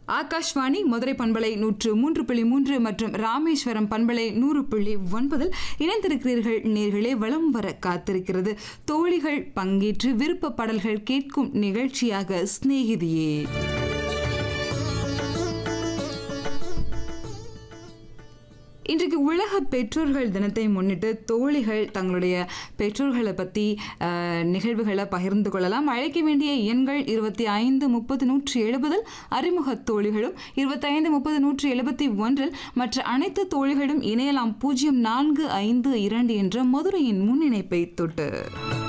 ஆகாஷ்வாணி மதுரை பண்பலை நூற்று மூன்று புள்ளி மூன்று மற்றும் ராமேஸ்வரம் பண்பலை நூறு புள்ளி ஒன்பதில் இணைந்திருக்கிறீர்கள் நேர்களே வலம் வர காத்திருக்கிறது தோழிகள் பங்கேற்று விருப்ப பாடல்கள் கேட்கும் நிகழ்ச்சியாக சிநேகிதியே இன்றைக்கு உலக பெற்றோர்கள் தினத்தை முன்னிட்டு தோழிகள் தங்களுடைய பெற்றோர்களை பற்றி நிகழ்வுகளை பகிர்ந்து கொள்ளலாம் அழைக்க வேண்டிய எண்கள் இருபத்தி ஐந்து முப்பது நூற்றி எழுபதில் அறிமுக தோழிகளும் இருபத்தி ஐந்து முப்பது நூற்றி எழுபத்தி ஒன்றில் மற்ற அனைத்து தோழிகளும் இணையலாம் பூஜ்ஜியம் நான்கு ஐந்து இரண்டு என்ற மதுரையின் முன்னிணைப்பை தொட்டு